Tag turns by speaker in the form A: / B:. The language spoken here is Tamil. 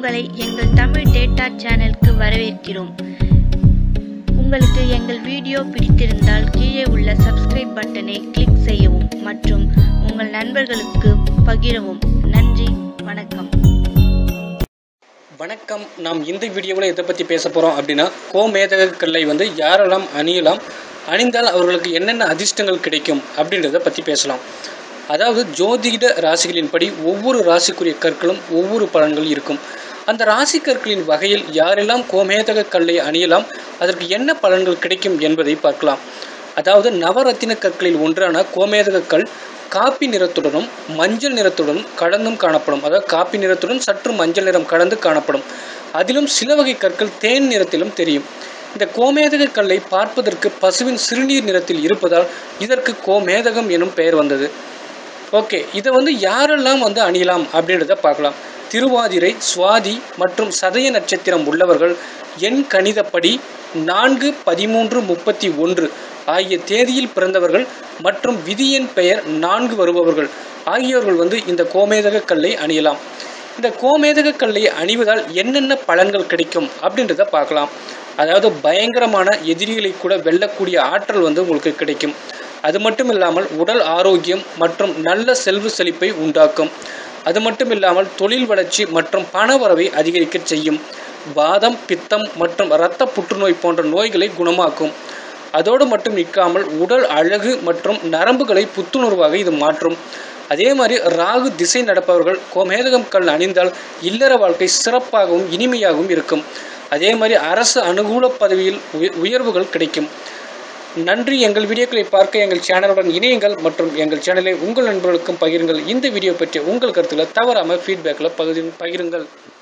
A: உங்களை எங்கள் தமிழ் டேட்டா சேனலுக்கு வரவேற்கிறோம் உங்களுக்கு எங்கள் வீடியோ பிடித்திருந்தால் கீழே உள்ள சப்ஸ்கிரைப் பட்டனை கிளிக் செய்யவும் மற்றும் உங்கள் நண்பர்களுக்கு பகிரவும் நன்றி வணக்கம்
B: வணக்கம் நாம் இந்த வீடியோவில் எதை பற்றி பேச போகிறோம் அப்படின்னா கோமேதக கல்லை வந்து யாரெல்லாம் அணியலாம் அணிந்தால் அவர்களுக்கு என்னென்ன அதிர்ஷ்டங்கள் கிடைக்கும் அப்படின்றத பற்றி பேசலாம் அதாவது ஜோதிட ராசிகளின்படி ஒவ்வொரு ராசிக்குரிய கற்களும் ஒவ்வொரு பலன்கள் இருக்கும் அந்த ராசி கற்களின் வகையில் யாரெல்லாம் கோமேதக கல்லை அணியலாம் அதற்கு என்ன பலன்கள் கிடைக்கும் என்பதை பார்க்கலாம் அதாவது நவரத்தின கற்களில் ஒன்றான கோமேதக கல் காப்பி நிறத்துடனும் மஞ்சள் நிறத்துடனும் கலந்தும் காணப்படும் அதாவது காப்பி நிறத்துடன் சற்று மஞ்சள் நிறம் கலந்து காணப்படும் அதிலும் சில வகை கற்கள் தேன் நிறத்திலும் தெரியும் இந்த கோமேதக கல்லை பார்ப்பதற்கு பசுவின் சிறுநீர் நிறத்தில் இருப்பதால் இதற்கு கோமேதகம் எனும் பெயர் வந்தது ஓகே இதை வந்து யாரெல்லாம் வந்து அணியலாம் அப்படின்றத பார்க்கலாம் திருவாதிரை சுவாதி மற்றும் சதய நட்சத்திரம் உள்ளவர்கள் எண் கணிதப்படி நான்கு பதிமூன்று முப்பத்தி ஒன்று ஆகிய தேதியில் பிறந்தவர்கள் மற்றும் விதியின் பெயர் நான்கு வருபவர்கள் ஆகியோர்கள் வந்து இந்த கோமேதக கல்லை அணியலாம் இந்த கோமேதக கல்லை அணிவதால் என்னென்ன பலன்கள் கிடைக்கும் அப்படின்றத பார்க்கலாம் அதாவது பயங்கரமான எதிரிகளை கூட வெல்லக்கூடிய ஆற்றல் வந்து உங்களுக்கு கிடைக்கும் அது மட்டும் இல்லாமல் உடல் ஆரோக்கியம் மற்றும் நல்ல செல்வ செழிப்பை உண்டாக்கும் அது மட்டும் இல்லாமல் தொழில் வளர்ச்சி மற்றும் பணவரவை அதிகரிக்க செய்யும் வாதம் பித்தம் மற்றும் இரத்த புற்றுநோய் போன்ற நோய்களை குணமாக்கும் அதோடு மட்டும் நிற்காமல் உடல் அழகு மற்றும் நரம்புகளை புத்துணர்வாக இது மாற்றும் அதே மாதிரி ராகு திசை நடப்பவர்கள் கோமேதகம் கல் அணிந்தால் இல்லற வாழ்க்கை சிறப்பாகவும் இனிமையாகவும் இருக்கும் அதே மாதிரி அரசு அனுகூல பதவியில் உயர்வுகள் கிடைக்கும் நன்றி எங்கள் வீடியோக்களை பார்க்க எங்கள் சேனலுடன் இணையுங்கள் மற்றும் எங்கள் சேனலை உங்கள் நண்பர்களுக்கும் பகிருங்கள் இந்த வீடியோ பற்றி உங்கள் கருத்துக்களை தவறாமல் ஃபீட்பேக்கில் பகிரு பகிருங்கள்